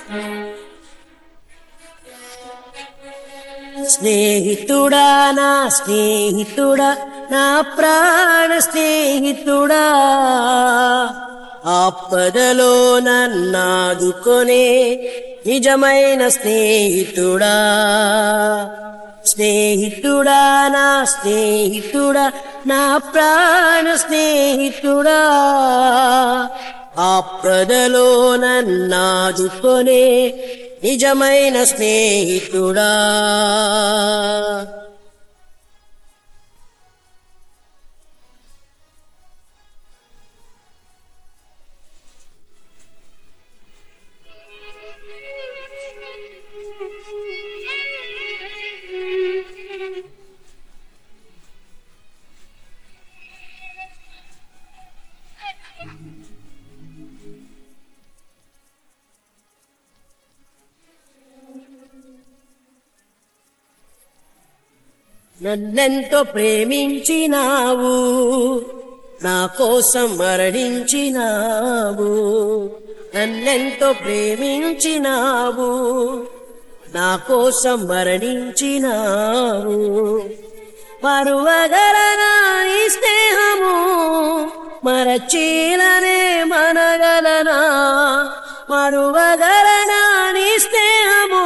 స్నేహితుడా నా స్నేహితుడా నా ప్రాణ స్నేహితుడా ఆపదలో నన్నాదుకొనే నిజమైన స్నేహితుడా స్నేహితుడా నా స్నేహితుడా నా ప్రాణ స్నేహితుడా ఆపదలో నన్నాదుకొనే నిజమైన స్నేహితుడా నన్నెంతో ప్రేమించినావు నా కోసం మరణించినావు నన్నెంతో ప్రేమించినావు నా కోసం మరణించినావు మరువగలనా నీ స్నేహము మరచీలనే మనగలనా మరువగలనా నీ స్నేహము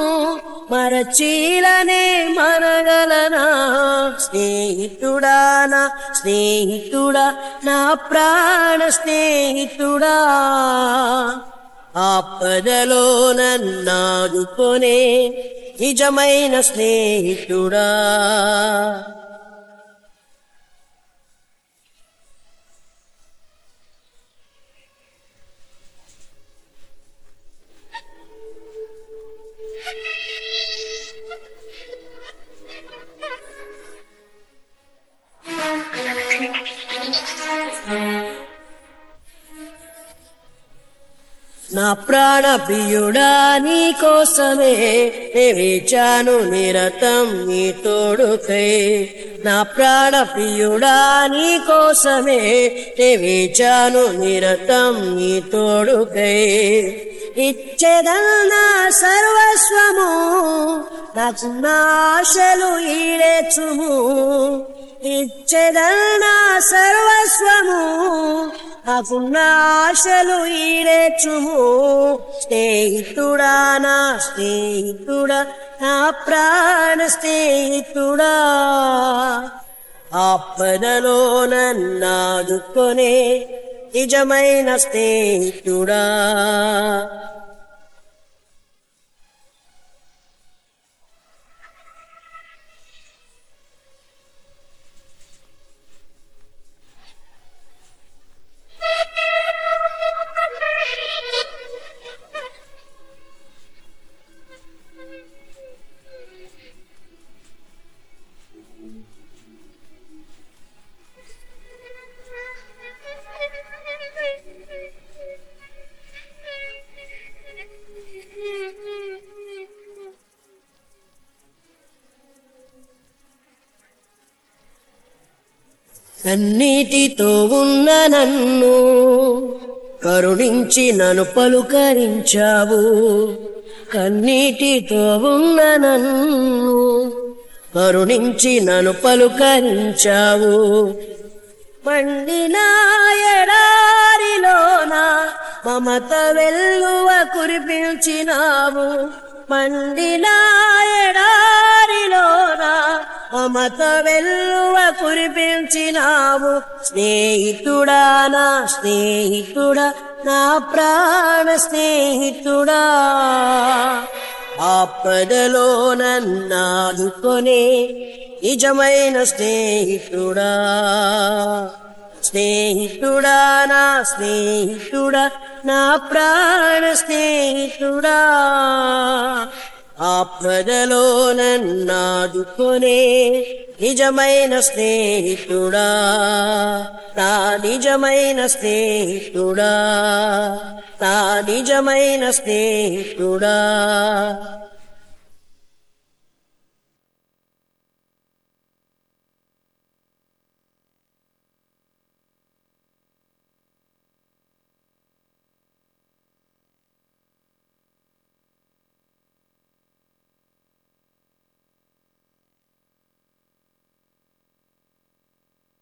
మరచీలనే మనగలనా స్నేహితుడా నా స్నేహితుడా నా ప్రాణ స్నేహితుడా ఆపదలో నన్నాదుకొనే నిజమైన స్నేహితుడా నా ప్రాణ ప్రియుడా నీ కోసమే నే వేచాను నిరతం నీ తోడుకై నా ప్రాణ ప్రియుడా నీ కోసమే నే వేచాను నిరతం నీ తోడుకై ఇచ్చేదన్నా సర్వస్వము నాకు ఆశలు ఈడేచుము ఇచ్చేదన్నా సర్వస్వము నాకున్న ఆశలు ఈడేచుము స్నేహితుడా నా స్నేహితుడా నా ప్రాణ స్నేహితుడా ఆపదలో నన్నాదుకొనే నిజమైన స్నేహితుడా కన్నీటితో ఉన్న నన్ను కరుణించి నన్ను పలుకరించావు కన్నీటితో ఉన్న నన్ను కరుణించి నన్ను పలుకరించావు మండిన ఎడారిలోన మమత వెల్లువ కురిపించినావు మండిన ఎడారిలోన మమత వెల్లువ కురిపించినావు స్నేహితుడా నా స్నేహితుడా నా ప్రాణ స్నేహితుడా ఆపదలో నన్నాదుకొనే నిజమైన స్నేహితుడా స్నేహితుడా నా స్నేహితుడా నా ప్రాణ స్నేహితుడా ఆపదలో నన్నాదుకొనే నిజమైన స్నేహితుడా నా నిజమైన స్నేహితుడా నా నిజమైన స్నేహితుడా